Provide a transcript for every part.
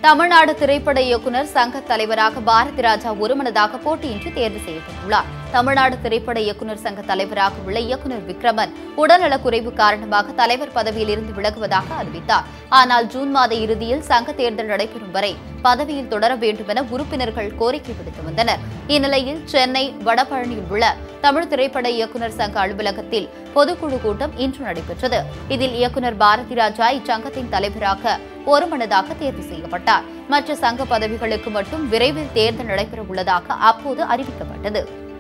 தமிழ்நாடு திரைப்பட இயக்குனர் சங்க தலைவராக பாரதி ராஜா ஒருமனதாக போட்டியின்றி தேர்வு செய்யப்பட்டுள்ளார் தமிழ்நாடு திரைப்பட இயக்குனர் சங்க தலைவராக உள்ள இயக்குனர் விக்ரமன் உடல்நலக் குறைவு காரணமாக தலைவர் பதவியில் இருந்து விலகுவதாக அறிவித்தார் ஆனால் ஜூன் மாத இறுதியில் சங்க தேர்தல் நடைபெறும் வரை பதவியில் தொடர வேண்டும் என உறுப்பினர்கள் கோரிக்கை விடுத்து வந்தனர் இந்நிலையில் சென்னை வடபழனியில் உள்ள தமிழ் திரைப்பட இயக்குனர் சங்க அலுவலகத்தில் பொதுக்குழு கூட்டம் இன்று நடைபெற்றது இதில் இயக்குனர் பாரதி ராஜா இச்சங்கத்தின் தலைவராக ஒருமனதாக தேர்வு செய்யப்பட்டார் மற்ற சங்க பதவிகளுக்கு மட்டும் விரைவில் தேர்தல் நடைபெற உள்ளதாக அப்போது அறிவிக்கப்பட்டது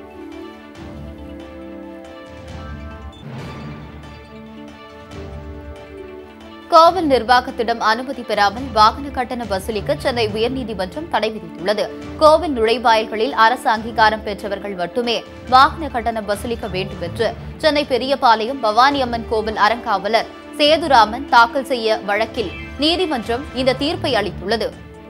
கோவில் நிர்வாகத்திடம் அனுமதி பெறாமல் வாகன கட்டண வசூலிக்க சென்னை உயர்நீதிமன்றம் தடை விதித்துள்ளது கோவில் நுழைவாயில்களில் அரசு அங்கீகாரம் பெற்றவர்கள் மட்டுமே வாகன கட்டணம் வசூலிக்க வேண்டும் என்று சென்னை பெரியபாளையம் பவானியம்மன் கோவில் அறங்காவலர் சேதுராமன் தாக்கல் செய்ய வழக்கில் நீதிமன்றம் இந்த தீர்ப்பை அளித்துள்ளது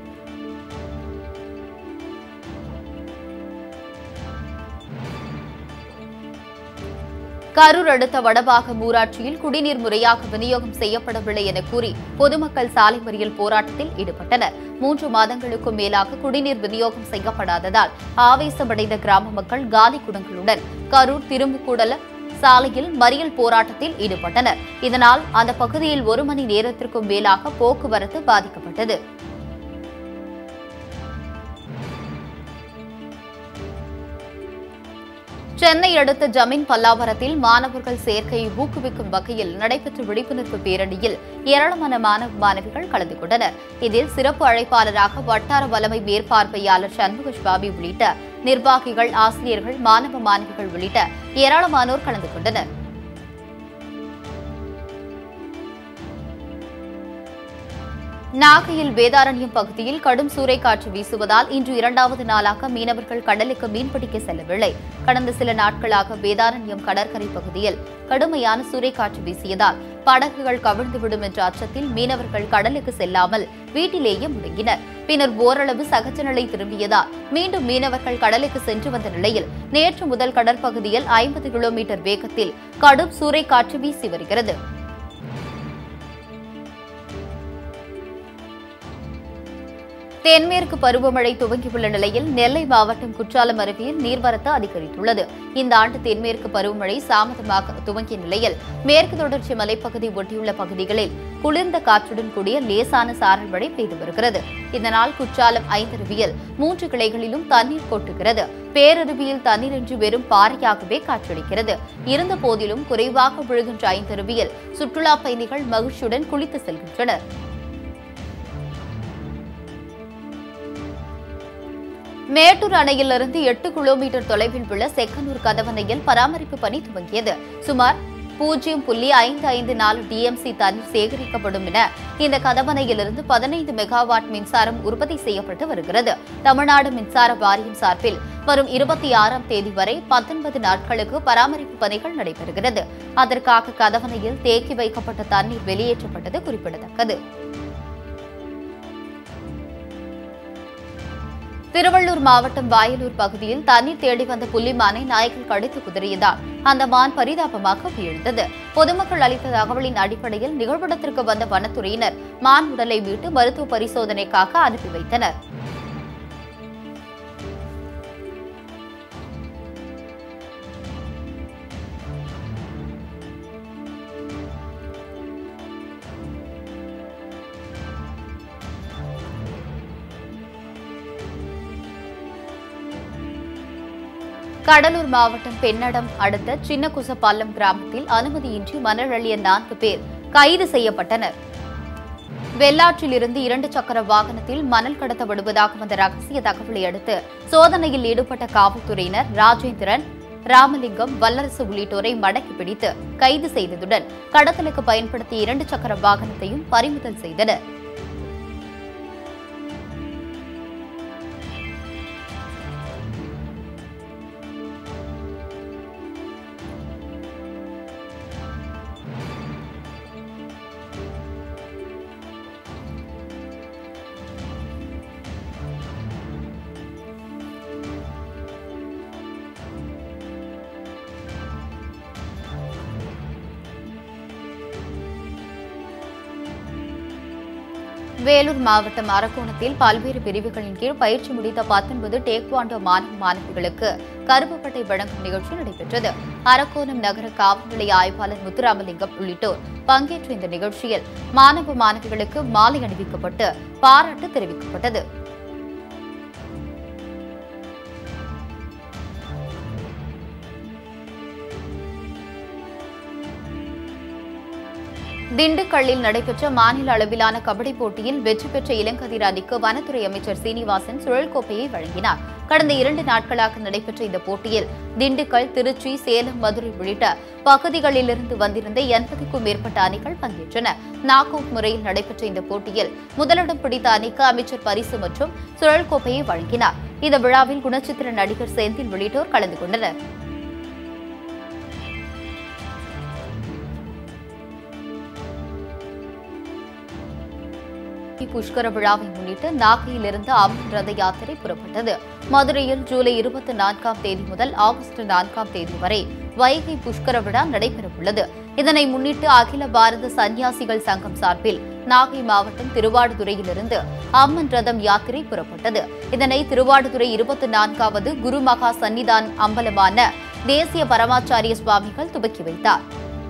கரூர் அடுத்த வடபாகம் ஊராட்சியில் குடிநீர் முறையாக விநியோகம் செய்யப்படவில்லை என கூறி பொதுமக்கள் சாலை மறியல் போராட்டத்தில் ஈடுபட்டனர் மூன்று மாதங்களுக்கும் மேலாக குடிநீர் விநியோகம் செய்யப்படாததால் ஆவேசமடைந்த கிராம மக்கள் காலி குடங்களுடன் கரூர் திரும்புக்கூடல சாலையில் மறியல் போராட்டத்தில் ஈடுபட்டனர் இதனால் அந்த பகுதியில் ஒரு மணி நேரத்திற்கும் மேலாக போக்குவரத்து பாதிக்கப்பட்டது சென்னை அடுத்த ஜமீன் பல்லாவரத்தில் மாணவர்கள் சேர்க்கையை ஊக்குவிக்கும் வகையில் நடைபெற்ற விழிப்புணர்வு பேரணியில் ஏராளமான மாணவ மாணவிகள் கலந்து கொண்டனர் இதில் சிறப்பு அழைப்பாளராக வட்டார வலமை மேற்பார்வையாளர் சண்முக சுவாமி உள்ளிட்ட நிர்வாகிகள் ஆசிரியர்கள் மாணவ மாணவிகள் உள்ளிட்ட ஏராளமானோர் கலந்து கொண்டனர் நாகையில் வேதாரண்யம் பகுதியில் கடும் சூறைக்காற்று வீசுவதால் இன்று இரண்டாவது நாளாக மீனவர்கள் கடலுக்கு மீன்பிடிக்க செல்லவில்லை கடந்த சில நாட்களாக வேதாரண்யம் கடற்கரை பகுதியில் கடுமையான சூறைக்காற்று வீசியதால் படகுகள் கவிழ்ந்துவிடும் என்ற அச்சத்தில் மீனவர்கள் கடலுக்கு செல்லாமல் வீட்டிலேயே முடங்கினர் பின்னர் ஓரளவு சகஜ நிலை திரும்பியதால் மீண்டும் மீனவர்கள் கடலுக்கு சென்று வந்த நிலையில் நேற்று முதல் கடற்பகுதியில் ஐம்பது கிலோமீட்டர் வேகத்தில் கடும் சூறைக்காற்று வீசி வருகிறது தென்மேற்கு பருவமழை துவங்கியுள்ள நிலையில் நெல்லை மாவட்டம் குற்றாலம் அருவியில் நீர்வரத்து அதிகரித்துள்ளது இந்த ஆண்டு தென்மேற்கு பருவமழை தாமதமாக துவங்கிய நிலையில் மேற்கு தொடர்ச்சி மலைப்பகுதி ஒட்டியுள்ள பகுதிகளில் குளிர்ந்த காற்றுடன் கூடிய லேசான சாரல் மழை பெய்து வருகிறது இதனால் குற்றாலம் ஐந்தருவியில் மூன்று கிளைகளிலும் தண்ணீர் கொட்டுகிறது பேரருவியில் தண்ணீரின்றி வெறும் பாறையாகவே காற்றளிக்கிறது இருந்த போதிலும் குறைவாக விழுகின்ற ஐந்தருவியில் சுற்றுலா பயணிகள் மகிழ்ச்சியுடன் குளித்து செல்கின்றனர் மேட்டூர் அணையிலிருந்து எட்டு கிலோமீட்டர் தொலைவில் உள்ள செக்கனூர் கதவணையில் பராமரிப்பு பணி துவங்கியது சுமார் பூஜ்ஜியம் புள்ளி ஐந்து ஐந்து நாலு டிஎம்சி தண்ணீர் சேகரிக்கப்படும் என இந்த கதவணையிலிருந்து பதினைந்து மெகாவாட் மின்சாரம் உற்பத்தி செய்யப்பட்டு வருகிறது தமிழ்நாடு மின்சார வாரியம் சார்பில் வரும் இருபத்தி ஆறாம் தேதி வரை பத்தொன்பது நாட்களுக்கு பராமரிப்பு பணிகள் நடைபெறுகிறது அதற்காக கதவணையில் தேக்கி வைக்கப்பட்ட தண்ணீர் வெளியேற்றப்பட்டது குறிப்பிடத்தக்கது திருவள்ளூர் மாவட்டம் வாயலூர் பகுதியில் தண்ணீர் தேடி வந்த புள்ளிமானை நாய்கள் கடித்து குதறியதால் அந்த மான் பரிதாபமாக வீழ்ந்தது பொதுமக்கள் அளித்த தகவலின் அடிப்படையில் நிகழ்விடத்திற்கு வந்த வனத்துறையினர் மான் உடலை மீட்டு மருத்துவ பரிசோதனைக்காக அனுப்பி வைத்தனர் கடலூர் மாவட்டம் பெண்ணடம் அடுத்த சின்னகுசப்பாலம் கிராமத்தில் அனுமதியின்றி மணல் அள்ளிய நான்கு பேர் கைது செய்யப்பட்டனர் வெள்ளாற்றில் இருந்து இரண்டு சக்கர வாகனத்தில் மணல் கடத்தப்படுவதாக வந்த ரகசிய தகவலை அடுத்து சோதனையில் ஈடுபட்ட காவல்துறையினர் ராஜேந்திரன் ராமலிங்கம் வல்லரசு உள்ளிட்டோரை மடக்கி பிடித்து கைது செய்ததுடன் கடத்தலுக்கு பயன்படுத்திய இரண்டு சக்கர வாகனத்தையும் பறிமுதல் செய்தனர் வேலூர் மாவட்டம் அரக்கோணத்தில் பல்வேறு பிரிவுகளின் கீழ் பயிற்சி முடித்த பத்தொன்பது டேக்வாண்டோ மாணவ மாணவிகளுக்கு கருப்புப்பட்டை வழங்கும் நிகழ்ச்சி நடைபெற்றது அரக்கோணம் நகர காவல் நிலைய ஆய்வாளர் முத்துராமலிங்கம் உள்ளிட்டோர் பங்கேற்ற இந்த நிகழ்ச்சியில் மாணவ மாணவிகளுக்கு மாலை அணிவிக்கப்பட்டு பாராட்டு தெரிவிக்கப்பட்டது திண்டுக்கல்லில் நடைபெற்ற மாநில அளவிலான கபடி போட்டியில் வெற்றி பெற்ற இளங்கதிர் அணிக்கு வனத்துறை அமைச்சர் சீனிவாசன் சுழல் கோப்பையை வழங்கினார் கடந்த இரண்டு நாட்களாக நடைபெற்ற இந்த போட்டியில் திண்டுக்கல் திருச்சி சேலம் மதுரை உள்ளிட்ட பகுதிகளிலிருந்து வந்திருந்த எண்பதுக்கும் மேற்பட்ட அணிகள் பங்கேற்றன நாக் அவுட் முறையில் நடைபெற்ற இந்த போட்டியில் முதலிடம் பிடித்த அணிக்கு அமைச்சர் பரிசு மற்றும் சுழல் கோப்பையை வழங்கினார் இந்த விழாவில் குணச்சித்திர நடிகர் செந்தில் உள்ளிட்டோர் கலந்து கொண்டனர் புஷ்கர விழாவை முன்னிட்டு நாகையிலிருந்து அம்மன் ரத யாத்திரை புறப்பட்டது மதுரையில் ஜூலை இருபத்தி நான்காம் தேதி முதல் ஆகஸ்ட் நான்காம் தேதி வரை வைகை புஷ்கர விழா நடைபெறவுள்ளது இதனை முன்னிட்டு அகில பாரத சன்னியாசிகள் சங்கம் சார்பில் நாகை மாவட்டம் திருவாடுதுறையிலிருந்து அம்மன் ரதம் யாத்திரை புறப்பட்டது இதனை திருவாடுதுறை இருபத்தி நான்காவது குருமகா சன்னிதான் அம்பலமான தேசிய பரமாச்சாரிய சுவாமிகள் துவக்கி வைத்தார்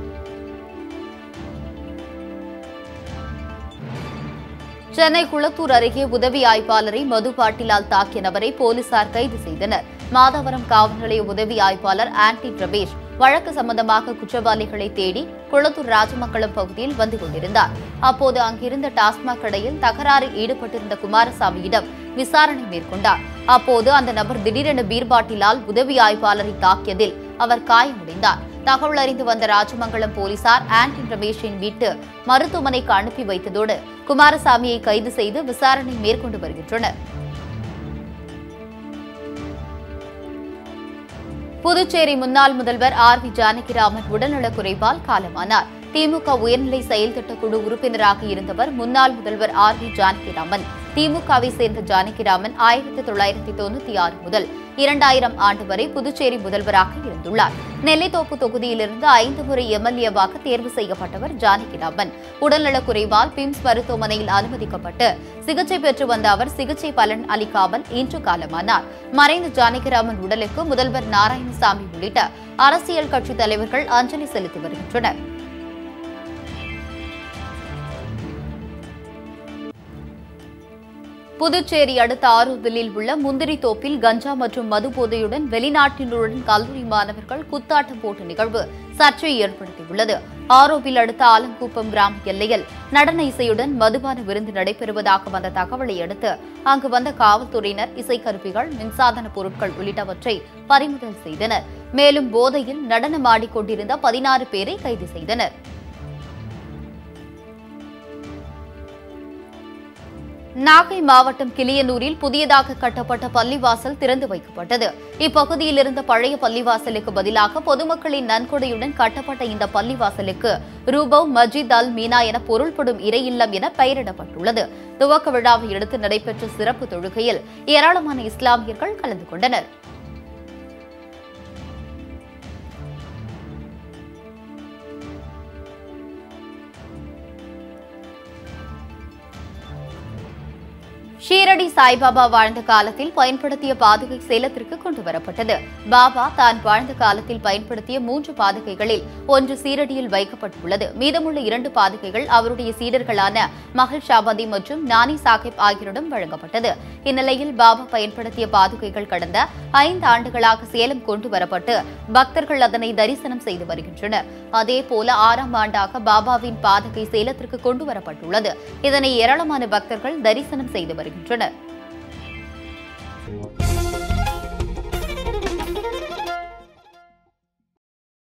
சென்னை குளத்தூர் அருகே உதவி ஆய்வாளரை மது பாட்டிலால் தாக்கிய நபரை போலீசார் கைது செய்தனர் மாதவரம் காவல் நிலைய உதவி ஆய்வாளர் ஆன்டி ரமேஷ் வழக்கு சம்பந்தமாக குற்றவாளிகளை தேடி குளத்தூர் ராஜமங்கலம் பகுதியில் வந்து கொண்டிருந்தார் அப்போது அங்கிருந்த டாஸ்மாக் கடையில் தகராறில் ஈடுபட்டிருந்த குமாரசாமியிடம் விசாரணை மேற்கொண்டார் அப்போது அந்த நபர் திடீரென பீர் பாட்டிலால் உதவி ஆய்வாளரை தாக்கியதில் அவர் காயமடைந்தார் தகவல் அறிந்து வந்த ராஜமங்கலம் போலீசார் ஆன்டி ரமேஷின் வீட்டு மருத்துவமனைக்கு அனுப்பி வைத்ததோடு குமாரசாமியை கைது செய்து விசாரணை மேற்கொண்டு வருகின்றனர் புதுச்சேரி முன்னாள் முதல்வர் ஆர் வி ஜானகிராமன் உடல்நலக் குறைவால் காலமானார் திமுக உயர்நிலை செயல் திட்டக் குழு உறுப்பினராக இருந்தவர் முன்னாள் முதல்வர் ஆர் வி ஜானகிராமன் திமுகவை சேர்ந்த ஜானகிராமன் ஆயிரத்தி தொள்ளாயிரத்தி தொண்ணூத்தி ஆறு முதல் இரண்டாயிரம் ஆண்டு வரை புதுச்சேரி முதல்வராக இருந்துள்ளார் நெல்லித்தோப்பு தொகுதியிலிருந்து ஐந்து முறை எம்எல்ஏவாக தேர்வு செய்யப்பட்டவர் ஜானகிராமன் உடல்நலக் குறைவால் பிம்ஸ் மருத்துவமனையில் அனுமதிக்கப்பட்டு சிகிச்சை பெற்று வந்த அவர் சிகிச்சை பலன் அளிக்காமல் இன்று காலமானார் மறைந்த ஜானகிராமன் உடலுக்கு முதல்வர் நாராயணசாமி உள்ளிட்ட அரசியல் கட்சித் தலைவர்கள் அஞ்சலி செலுத்தி வருகின்றனர் புதுச்சேரி அடுத்த ஆரோவிலில் உள்ள முந்திரி தோப்பில் கஞ்சா மற்றும் மது போதையுடன் வெளிநாட்டினருடன் கல்லூரி மாணவர்கள் குத்தாட்டம் போட்ட நிகழ்வு சர்ச்சையை ஏற்படுத்தியுள்ளது ஆரோவில் அடுத்த ஆலங்குப்பம் கிராம எல்லையில் நடன இசையுடன் மதுபான விருந்து நடைபெறுவதாக வந்த தகவலை அடுத்து அங்கு வந்த காவல்துறையினர் இசைக்கருவிகள் மின்சாதன பொருட்கள் உள்ளிட்டவற்றை பறிமுதல் செய்தனர் மேலும் போதையில் நடனமாடிக்கொண்டிருந்த பதினாறு பேரை கைது செய்தனர் நாகை மாவட்டம் கிளியனூரில் புதியதாக கட்டப்பட்ட பள்ளிவாசல் திறந்து வைக்கப்பட்டது இப்பகுதியில் இருந்த பழைய பள்ளிவாசலுக்கு பதிலாக பொதுமக்களின் நன்கொடையுடன் கட்டப்பட்ட இந்த பள்ளிவாசலுக்கு ரூபவ் மஜித் அல் மீனா என பொருள்படும் இறை இல்லம் என பெயரிடப்பட்டுள்ளது துவக்க விழாவை அடுத்து நடைபெற்ற சிறப்பு தொழுகையில் ஏராளமான இஸ்லாமியர்கள் கலந்து கொண்டனர் ஷீரடி சாய்பாபா வாழ்ந்த காலத்தில் பயன்படுத்திய பாதுகை சேலத்திற்கு கொண்டு வரப்பட்டது பாபா தான் வாழ்ந்த காலத்தில் பயன்படுத்திய மூன்று பாதுகைகளில் ஒன்று சீரடியில் வைக்கப்பட்டுள்ளது மீதமுள்ள இரண்டு பாதுகைகள் அவருடைய சீடர்களான மகள் ஷாபாதி மற்றும் நானி சாஹிப் ஆகியோரிடம் வழங்கப்பட்டது இந்நிலையில் பாபா பயன்படுத்திய பாதுகைகள் கடந்த ஐந்து ஆண்டுகளாக சேலம் கொண்டு வரப்பட்டு பக்தர்கள் அதனை தரிசனம் செய்து வருகின்றனர் அதேபோல ஆறாம் ஆண்டாக பாபாவின் பாதுகை சேலத்திற்கு கொண்டு வரப்பட்டுள்ளது இதனை ஏராளமான பக்தர்கள் தரிசனம் செய்து வருகின்றனர்